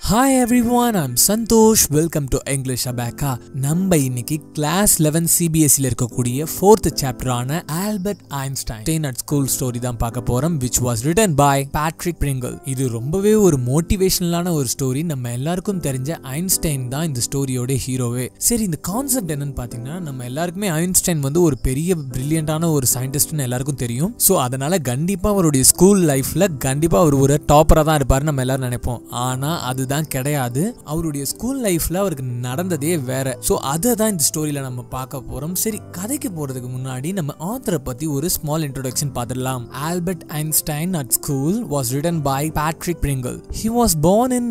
hi everyone I'm Santhosh welcome to English அபேக்கா நம்ம இன்னைக்கு கிளாஸ் லெவன் சிபிஎஸ்சியில் இருக்கக்கூடிய ஃபோர்த் சாப்டரான Albert Einstein at school story தான் பார்க்க போறோம் which was written by Patrick Pringle இது ரொம்பவே ஒரு மோட்டிவேஷனலான ஒரு ஸ்டோரி நம்ம எல்லாருக்கும் தெரிஞ்ச ஐன்ஸ்டைன் தான் இந்த ஸ்டோரியோட ஹீரோவே சரி இந்த கான்செப்ட் என்னன்னு பார்த்தீங்கன்னா நம்ம எல்லாருக்குமே ஐன்ஸ்டைன் வந்து ஒரு பெரிய பிரில்லியண்டான ஒரு சயின்டிஸ்ட்னு எல்லாருக்கும் தெரியும் ஸோ அதனால கண்டிப்பா அவருடைய ஸ்கூல் லைஃப்ல கண்டிப்பா அவர் ஒரு டாப்பரா தான் இருப்பாரு நம்ம எல்லாரும் நினைப்போம் ஆனா அதுதான் கிடையாது அவருடைய ஸ்கூல் லைஃப்ல அவருக்கு நடந்ததே வேற ஸோ அதை தான் இந்த ஸ்டோரியில நம்ம பார்க்க போறோம் சரி கதைக்கு போறதுக்கு முன்னாடி நம்ம ஆத்தரை பத்தி ஒரு ஸ்மால் இன்ட்ரோடக்ஷன் பார்த்துடலாம் Albert Einstein at school was written by Patrick Pringle he was born in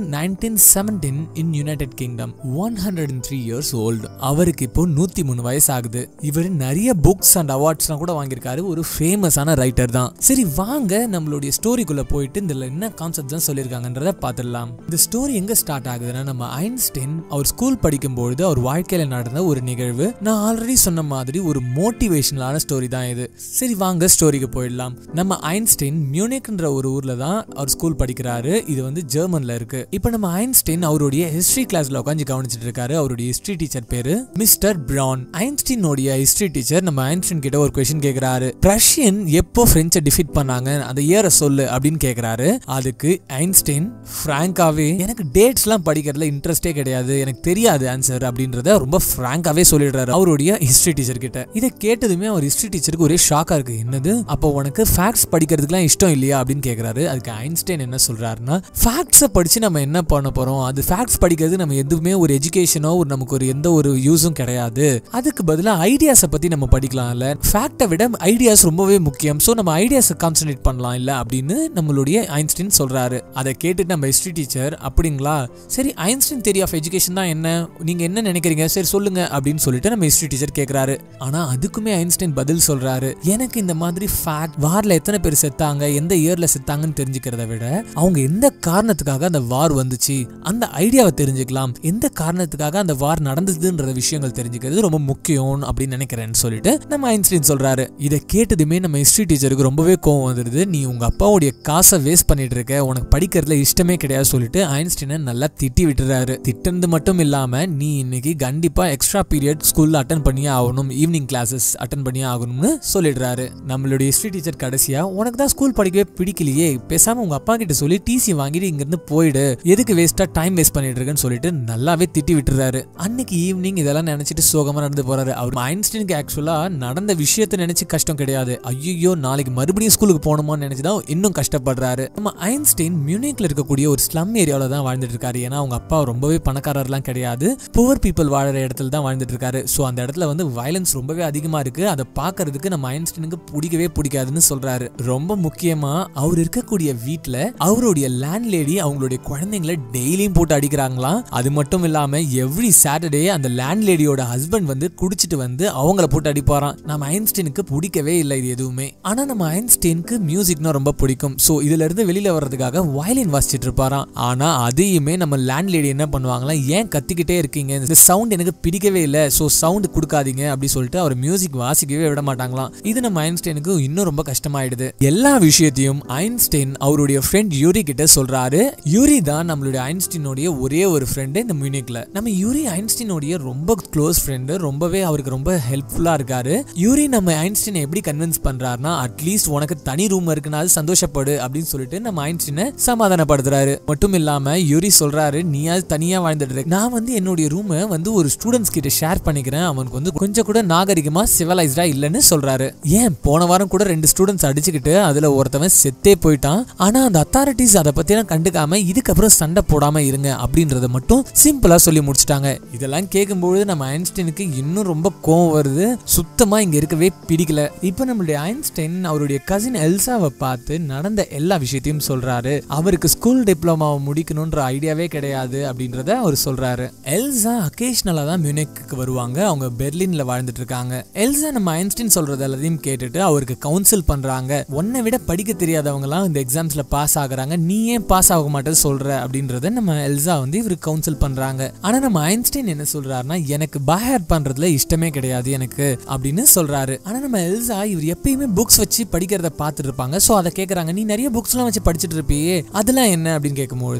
1917 in United Kingdom one hundred and three years old அவருக்கு இப்போ நூத்தி மூணு வயசு ஆகுது இவர் நிறைய புக்ஸ் அண்ட் அவார்ட்ஸ்லாம் கூட வாங்கியிருக்காரு ஒரு ஃபேமஸான ரைட்டர் தான் சரி வாங்க நம்மளுடைய ஸ்டோரிக்குள்ள போயிட்டு இதுல என்ன கான்செப்ட் தான் சொல்லியிருக்காங்கன்றத பார்த்துடலாம் இந்த ஸ்டோரி எங்க ஸ்டார்ட் ஆகுதுன்னா நம்ம ஐன்ஸ்டைன் அவர் ஸ்கூல் படிக்கும்பொழுது அவர் வாழ்க்கையில நடந்த ஒரு நிகழ்வு நான் ஆல்ரெடி சொன்ன மாதிரி ஒரு மோட்டிவேஷனலான ஸ்டோரி தான் இது சரி வாங்க ஸ்டோரிக்கு போயிடலாம் நம்ம ஐன்ஸ்டைன் மியூனிக்ன்ற ஒரு ஊர்ல தான் அவர் ஸ்கூல் படிக்கிறாரு இது வந்து ஜெர்மன்ல இருக்கு இப்போ நம்ம ஐன்ஸ்டைன் அவருடைய ஹிஸ்டரி கிளாஸ்ல உட்காந்து கவனிச்சிட்டு இருக்காரு அவருடைய ஹிஸ்டரி டீச்சர் பேரு மிஸ்டர் பிரான் ஐன்ஸ்டீனோடைய ஹிஸ்டரி டீச்சர் நம்ம ஐன்ஸ்டைன் கிட்ட ஒரு கொஸ்டின் கேக்குறாரு ரஷ்யன் எப்போ பிரெஞ்சை டிஃபீட் பண்ணாங்க அந்த இயரை சொல்லு அப்படின்னு கேக்குறாரு அதுக்கு ஐன்ஸ்டைன் பிராங்காவே எனக்கு டேட்ஸ்லாம் படிக்கிறதுல இன்ட்ரெஸ்டே கிடையாது எனக்கு தெரியாது ஆன்சர் அப்படின்றத ரொம்ப பிராங்காவே சொல்லிடுறாரு அவருடைய ஹிஸ்டரி டீச்சர் கிட்ட இதை கேட்டதுமே அவர் ஹிஸ்டரி டீச்சருக்கு ஒரே ஷாக்கா இருக்கு என்னது அப்போ உனக்கு ஃபேக்ட்ஸ் படிக்கிறதுக்குலாம் இஷ்டம் இல்லையா அப்படின்னு கேக்குறாரு அதுக்கு ஐன்ஸ்டைன் என்ன சொல்றாருன்னா ஃபேக்ட்ஸை படிச்சு நம்ம என்ன பண்ண போறோம் அது ஃபேக்ட்ஸ் படிக்கிறது நம்ம எதுவுமே ஒரு எஜுகேஷனோ ஒரு நமக்கு ஒரு எந்த ஒரு யூஸும் கிடையாது அதுக்கு பதிலாக ஐடியாஸை பத்தி நம்ம படிக்கலாம்ல ஃபேக்டை விட ஐடியாஸ் ரொம்பவே முக்கியம் ஸோ நம்ம ஐடியாஸை கான்சென்ட்ரேட் பண்ணலாம் இல்ல அப்படின்னு நம்மளுடைய ஐன்ஸ்டைன் சொல்றாரு அதை கேட்டுட்டு நம்ம ஹிஸ்டரி டீச்சர் அப்படிங்களா சரி ஐன்ஸ்டைன் தியரி ஆஃப் எஜுகேஷன் தான் என்ன நீங்க என்ன நினைக்கிறீங்க சரி சொல்லுங்க அப்படின்னு சொல்லிட்டு நம்ம ஹிஸ்டரி டீச்சர் கேக்குறாரு ஆனா அதுக்குமே ஐன்ஸ்டைன் பதில் சொல்றாரு எனக்கு இந்த மாதிரி ஃபேக்ட் வார்ல எத்தனை பேர் செத்தாங்க எந்த இயர்ல செத்தாங்கன்னு தெரிஞ்சுக்கிறத விட அவங்க எந்த காரணத்துக்காக அந்த வார் வந்துச்சு அந்த ஐடியாவை தெரிஞ்சுக்கலாம் எந்த காரணத்துக்காக அந்த வார் நடந்ததுன்ற விஷயங்கள் தெரிஞ்சுக்கிறது ரொம்ப முக்கியம் அப்படின்னு நினைக்கிறேன்னு சொல்லிட்டு நம்ம ஐன்ஸ்டைன் சொல்றாரு இதை கேட்டதுமே நம்ம ஹிஸ்டரி டீச்சருக்கு ரொம்பவே கோவம் வந்துடுது நீ உங்க அப்பாவுடைய காசை வேஸ்ட் பண்ணிட்டு இருக்க உனக்கு படிக்கிறதுல இஷ்டமே கிடையாது சொல்லிட்டு ஐன்ஸ்டைனை நல்லா திட்டி விட்டுறாரு திட்டினது மட்டும் இல்லாம நீ இன்னைக்கு கண்டிப்பா எக்ஸ்ட்ரா பீரியட் ஸ்கூல்ல அட்டன் பண்ணியே ஆகணும் ஈவினிங் கிளாஸஸ் அட்டன் பண்ணியே ஆகணும்னு சொல்லிடுறாரு நம்மளுடைய ஹிஸ்டரி டீச்சர் கடைசியா உனக்கு தான் ஸ்கூல் படிக்கவே பிடிக்கலையே பேசாம உங்க அப்பா கிட்ட சொல்லி டிசி வாங்கிட்டு இங்க இருந்து போயிடு எதுக்கு வேஸ்டா டைம் வேஸ்ட் பண்ணிட்டு இருக்கேன்னு சொல்லிட்டு நல்லாவே திட்டி விட்டுறாரு அன்னைக்கு ஈவினிங் இதெல்லாம் நினைச்சிட்டு சோகமா நடந்து போறாரு அவர் ஐன்ஸ்டைனுக்கு ஆக்சுவலா நடந்த விஷயத்தை நினைச்சு கஷ்டம் கிடையாது ஐயோ நாளைக்கு மறுபடியும் ஸ்கூலுக்கு போகணுமான்னு நினைச்சுதான் இன்னும் கஷ்டப்படுறாரு நம்ம ஐன்ஸ்டைன் மியூனிக்ல இருக்கக்கூடிய ஒரு ஸ்லம் ஏரியாவில தான் வாழ்ந்துட்டு இருக்காரு ஏன்னா அவங்க அப்பா ரொம்பவே பணக்காரர்லாம் கிடையாது புவர் பீப்புள் வாழற இடத்துல தான் வாழ்ந்துட்டு இருக்காரு ஸோ அந்த இடத்துல வந்து வயலன்ஸ் ரொம்பவே அதிகமா இருக்கு அதை பார்க்கறதுக்கு நம்ம ஐன்ஸ்டைனுக்கு பிடிக்கவே பிடிக்காதுன்னு சொல்றாரு ரொம்ப முக்கியமா அவர் இருக்கக்கூடிய வீட்ல அவருடைய லேண்ட் லேடி அவங்களுடைய குழந்தைங்களை டெய்லியும் போட்டு அடிக்கிறாங்களாம் அது மட்டும் இல்லாம எவ்ரி சாட்டர்டே அந்த லேண்ட் லேடியோட ஹஸ்பண்ட் வந்து குடிச்சிட்டு வந்து அவங்கள போட்டு அடிப்பாராம் நம்ம ஐன்ஸ்டைனுக்கு பிடிக்கவே இல்லை இது எதுவுமே ஆனா நம்ம ஐன்ஸ்டைனுக்கு மியூசிக்னா ரொம்ப பிடிக்கும் ஸோ இதுல இருந்து வெளியில வர்றதுக்காக வயலின் வாசிச்சிட்டு இருப்பாராம் ஆனா அதையுமே நம்ம லேண்ட் லேடி என்ன பண்ணுவாங்களா ஏன் கத்திக்கிட்டே இருக்கீங்க இந்த சவுண்ட் எனக்கு பிடிக்கவே இல்லை ஸோ சவுண்ட் கொடுக்காதீங்க அப்படி சொல்லிட்டு அவர் மியூசிக் வாசிக்கவே விட மாட்டாங்களாம் இது நம்ம ஐன்ஸ்டைனுக்கு இன்னும் ரொம்ப கஷ்டமாயிடுது எல்லா விஷயத்தையும் ஐன்ஸ்டைன் அவருடைய ஃப்ரெண்ட் யூரி கிட்ட சொல்றாரு யூரி தான் நம்மளுடைய ஐன்ஸ்டைனுடைய ஒரே ஒரு ஃப்ரெண்டு இந்த மியூனிக்ல நம்ம யூரி ஐன்ஸ்டைனுடைய ரொம்ப க்ளோஸ் ஃப்ரெண்டு ரொம்பவே அவருக்கு ரொம்ப ஹெல்ப்ஃபுல்லா இருக்காரு யூரி நம்ம ஐன்ஸ்டைனை எப்படி கன்வின்ஸ் பண்றாருன்னா அட்லீஸ்ட் உனக்கு தனி ரூம் இருக்குன்னா அது சந்தோஷப்படு அப்படின்னு சொல்லிட்டு நம்ம ஐன்ஸ்டைனை சமாதானப்படுத்துறாரு மட்டும் இல்லாம யூரி சொல்றாரு நீயாவது தனியா வாழ்ந்துட்டு இருக்க நான் வந்து என்னுடைய ரூமை வந்து ஒரு ஸ்டூடெண்ட்ஸ் கிட்ட ஷேர் பண்ணிக்கிறேன் அவனுக்கு வந்து கொஞ்சம் கூட நாகரிகமா சிவலைஸ்டா இல்லைன்னு சொல்றாரு ஏன் போன வாரம் கூட ரெண்டு ஸ்டூடெண்ட்ஸ் அடிச்சுக்கிட்டு அதுல ஒருத்தவன் செத்தே போயிட்டான் ஆனா அந்த அத்தாரிட்டிஸ் அதை பத்திலாம் கண்டுக்காம இதுக்கப்புறம் சண்டை போடாம இருங்க அப்படின்றத மட்டும் சிம்பிளா சொல்லி முடிச்சிட்டாங்க இதெல்லாம் கேட்கும்போது நம்ம ஐன்ஸ்டைனுக்கு இன்னும் ரொம்ப கோவம் வருது சுத்தமா இங்க இருக்கவே பிடிக்கல இப்போ நம்மளுடைய ஐன்ஸ்டைன் அவருடைய கசின் எல்சாவை பார்த்து நடந்த எல்லா விஷயத்தையும் சொல்றாரு அவருக்கு ஸ்கூல் டிப்ளமாவை முடிக்கணும்ன்ற ஐடியாவே கிடையாது அப்படின்றத அவர் சொல்றாரு எல்சா அகேஷ்னலா தான் மியூனிக்கு வருவாங்க அவங்க பெர்லின்ல வாழ்ந்துட்டு இருக்காங்க எல்சா நம்ம ஐன்ஸ்டைன் சொல்றது எல்லாத்தையும் கேட்டுட்டு அவருக்கு கவுன்சில் பண்றாங்க உன்னை விட படிக்க தெரியாதவங்கலாம் இந்த எக்ஸாம்ஸ்ல பாஸ் ஆகுறாங்க நீ ஏன் பாஸ் ஆக மாட்டேன்னு சொல்ற அப்படின்றத நம்ம எல்சா வந்து இவருக்கு கவுன்சில் பண்றாங்க ஆனா நம்ம ஐன்ஸ்டைன் என்ன சொல்றாருன்னா எனக்கு பாயர் பண்றதுல இஷ்டமே கிடையாது எனக்கு அப்படின்னு சொல்றாரு ஆனா நம்ம எல்சா இவர் எப்பயுமே புக்ஸ் வச்சு படிக்கிறத பார்த்துட்டு இருப்பாங்க சோ அதை கேக்குறாங்க நீ நிறைய புக்ஸ் எல்லாம் வச்சு படிச்சுட்டு இருப்பியே அதெல்லாம் என்ன அப்படின்னு கேட்கும்பொழுது நம்ம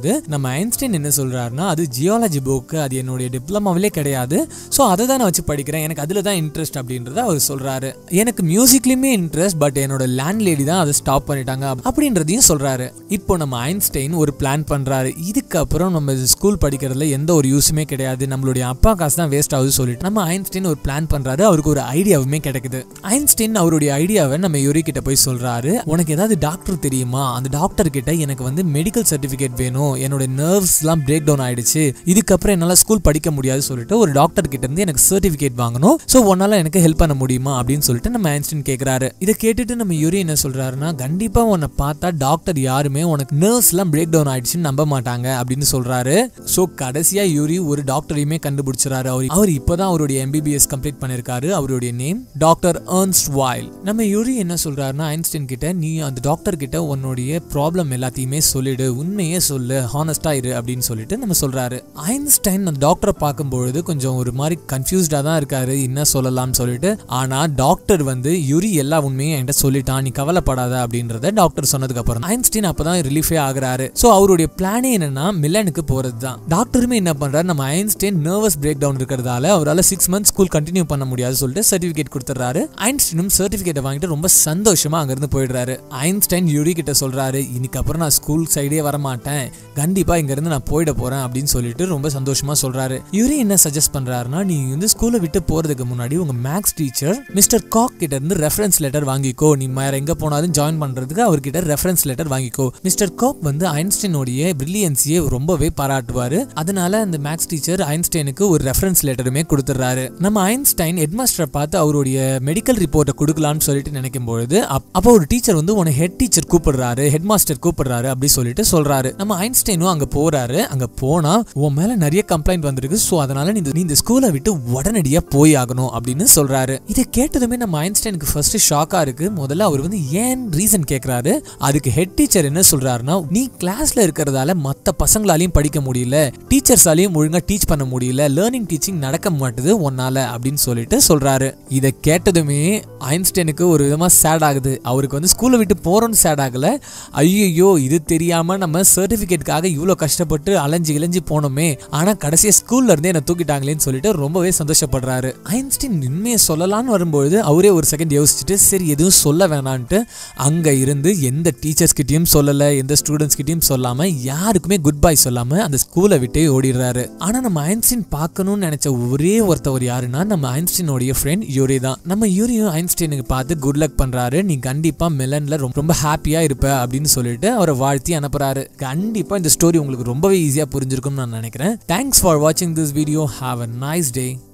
நம்ம ஐன்ஸ்டைன் என்ன சொல்றாருன்னா அது ஜியாலஜி புக்கு அது என்னுடைய டிப்ளமாவிலே கிடையாது ஸோ அதை தான் நான் வச்சு படிக்கிறேன் எனக்கு அதில் தான் இன்ட்ரெஸ்ட் அப்படின்றத அவர் சொல்றாரு எனக்கு மியூசிக்லயுமே இன்ட்ரெஸ்ட் பட் என்னோட லேண்ட் லேடி தான் அதை ஸ்டாப் பண்ணிட்டாங்க அப்படின்றதையும் சொல்றாரு இப்போ நம்ம ஐன்ஸ்டைன் ஒரு பிளான் பண்றாரு இதுக்கப்புறம் நம்ம ஸ்கூல் படிக்கிறதுல எந்த ஒரு யூஸுமே கிடையாது நம்மளுடைய அப்பா காசு தான் வேஸ்ட் ஆகுது சொல்லிட்டு நம்ம ஐன்ஸ்டைன் ஒரு பிளான் பண்றாரு அவருக்கு ஒரு ஐடியாவுமே கிடைக்குது ஐன்ஸ்டைன் அவருடைய ஐடியாவை நம்ம யூரி கிட்ட போய் சொல்றாரு உனக்கு ஏதாவது டாக்டர் தெரியுமா அந்த டாக்டர் கிட்ட எனக்கு வந்து மெடிக்கல் சர்டிபிகேட் வேணும் என்னோட நர்வ்ஸ் எல்லாம் பிரேக் டவுன் ஆயிடுச்சு இதுக்கப்புறம் என்னால ஸ்கூல் படிக்க முடியாது சொல்லிட்டு ஒரு டாக்டர் கிட்ட இருந்து எனக்கு சர்டிபிகேட் வாங்கணும் ஸோ உன்னால எனக்கு ஹெல்ப் பண்ண முடியுமா அப்படின்னு சொல்லிட்டு நம்ம ஐன்ஸ்டைன் கேக்குறாரு இதை கேட்டுட்டு நம்ம யூரி என்ன சொல்றாருன்னா கண்டிப்பா உன்னை பார்த்தா டாக்டர் யாருமே உனக்கு நர்வ்ஸ் எல்லாம் பிரேக் டவுன் ஆயிடுச்சுன்னு நம்ப மாட்டாங்க அப்படின்னு சொல்றாரு ஸோ கடைசியா யூரி ஒரு டாக்டரையுமே கண்டுபிடிச்சிறாரு அவர் அவர் இப்பதான் அவருடைய எம்பிபிஎஸ் கம்ப்ளீட் பண்ணிருக்காரு அவருடைய நேம் டாக்டர் ஏர்ன்ஸ்ட் வாயில் நம்ம யூரி என்ன சொல்றாருன்னா ஐன்ஸ்டைன் கிட்ட நீ அந்த டாக்டர் கிட்ட உன்னுடைய ப்ராப்ளம் எல்லாத்தையுமே சொல்லிடு உண்மையே சொல்லு ஹானஸ்டா இரு அப்படின்னு சொல்லிட்டு நம்ம சொல்றாரு ஐன்ஸ்டைன் அந்த டாக்டரை பார்க்கும்பொழுது கொஞ்சம் ஒரு மாதிரி கன்ஃபியூஸ்டா தான் இருக்காரு என்ன சொல்லலாம்னு சொல்லிட்டு ஆனா டாக்டர் வந்து யூரி எல்லா உண்மையும் என்கிட்ட சொல்லிட்டான் நீ கவலைப்படாத அப்படின்றத டாக்டர் சொன்னதுக்கு அப்புறம் ஐன்ஸ்டைன் அப்பதான் ரிலீஃபே ஆகுறாரு சோ அவருடைய பிளானே என்னன்னா மில்லனுக்கு போறது தான் டாக்டருமே என்ன பண்றாரு நம்ம ஐன்ஸ்டைன் நர்வஸ் பிரேக் டவுன் இருக்கிறதால அவரால் சிக்ஸ் மந்த்ஸ் ஸ்கூல் கண்டினியூ பண்ண முடியாது சொல்லிட்டு சர்டிபிகேட் கொடுத்துறாரு ஐன்ஸ்டைனும் சர்டிபிகேட்டை வாங்கிட்டு ரொம்ப சந்தோஷமா அங்கிருந்து போயிடுறாரு ஐன்ஸ்டைன் யூரி கிட்ட சொல்றாரு இன்னைக்கு அப்புறம் நான் ஸ்கூல் சைடே வர மாட்டேன் கண்டிப்பா இங்க இருந்து நான் போயிட போறேன் அப்படின்னு சொல்லிட்டு ரொம்ப சந்தோஷமா சொல்றாரு யூரி என்ன சஜஸ்ட் பண்றாருன்னா நீ வந்து ஸ்கூலை விட்டு போறதுக்கு முன்னாடி உங்க மேக்ஸ் டீச்சர் மிஸ்டர் காக் கிட்ட இருந்து ரெஃபரன்ஸ் லெட்டர் வாங்கிக்கோ நீ வேற எங்க போனாலும் ஜாயின் பண்றதுக்கு அவர்கிட்ட ரெஃபரன்ஸ் லெட்டர் வாங்கிக்கோ மிஸ்டர் காக் வந்து ஐன்ஸ்டைனுடைய பிரில்லியன்சியை ரொம்பவே பாராட்டுவாரு அதனால அந்த மேக்ஸ் டீச்சர் ஐன்ஸ்டைனுக்கு ஒரு ரெஃபரன்ஸ் லெட்டருமே கொடுத்துறாரு நம்ம ஐன்ஸ்டைன் ஹெட்மாஸ்டரை பார்த்து அவருடைய மெடிக்கல் ரிப்போர்ட்டை கொடுக்கலாம்னு சொல்லிட்டு நினைக்கும் பொழுது அப்- அப்போ ஒரு டீச்சர் வந்து உன ஹெட் டீச்சர் கூப்பிடுறாரு ஹெட் மாஸ்டர் கூப்பிடுறாரு அப்படி சொல்லிட்டு சொல்றாரு நம்ம ஐன்ஸ்டைனும் அங்க போறாரு அங்க போனா உன் மேல நிறைய கம்ப்ளைண்ட் வந்திருக்கு சோ அதனால நீ இந்த- நீ இந்த ஸ்கூலை விட்டு உடனடியா போய் ஆகணும் அப்படின்னு சொல்றாரு இதை கேட்டதுமே நம்ம ஐன்ஸ்டைனுக்கு ஃபர்ஸ்ட் ஷாக்கா இருக்கு முதல்ல அவர் வந்து ஏன் ரீசன் கேக்குறாரு அதுக்கு ஹெட் டீச்சர் என்ன சொல்றாருன்னா நீ கிளாஸ்ல இருக்கிறதால மத்த பசங்களாலையும் படிக்க முடியல டீச்சர்ஸாலையும் ஒழுங்கா டீச் பண்ண முடியல லேர்னிங் டீச்சிங் நடக்க மாட்டுது உன்னால அப்படின்னு சொல்லிட்டு சொல்றாரு இதை கேட்டதுமே ஐன்ஸ்டைனுக்கு ஒரு விதமா சேட் ஆகுது அவருக்கு வந்து ஸ்கூலை விட்டு போறோம்னு சேட் ஆகல ஐயோ இது தெரியாம நம்ம சர்டிபிகேட்காக இவ்வளோ கஷ்டப்பட்டு அலைஞ்சு இளைஞ்சு போனோமே ஆனா கடைசியா ஸ்கூல்ல இருந்தே என்ன தூக்கிட்டாங்களேன்னு சொல்லிட்டு ரொம்பவே சந்தோஷப்படுறாரு ஐன்ஸ்டைன் உண்மையை சொல்லலாம்னு வரும்பொழுது அவரே ஒரு செகண்ட் யோசிச்சுட்டு சரி எதுவும் சொல்ல வேணான்ட்டு அங்க இருந்து எந்த டீச்சர்ஸ் கிட்டயும் சொல்லல எந்த ஸ்டூடெண்ட்ஸ் கிட்டயும் சொல்லாம யாருக்குமே குட் பை சொல்லாம அந்த ஸ்கூலை விட்டே ஓடிடுறாரு ஆனா நம்ம ஐன்ஸ்டைன் பார்க்கணும்னு நினைச்ச ஒரே ஒருத்தவர் யாருன்னா நம்ம ஐன்ஸ்டைனோடைய ஃப்ரெண்ட் யூரி தான் நம்ம யூரியும் ஐன்ஸ்டைனுக்கு பார்த்து குட் லக் பண்றாரு நீ கண்டிப்பா மெலன்ல ரொம்ப ரொம்ப ஹாப்பியா இருப்ப அப்படின்னு சொல்லிட்டு அவரை வாழ்த்தி அனுப்புறாரு கண்டிப்பா இந்த ஸ்டோரி உங்களுக்கு ரொம்பவே ஈஸியா புரிஞ்சிருக்கும்னு நான் நினைக்கிறேன் தேங்க்ஸ் ஃபார் வாட்சிங் this video have a nice day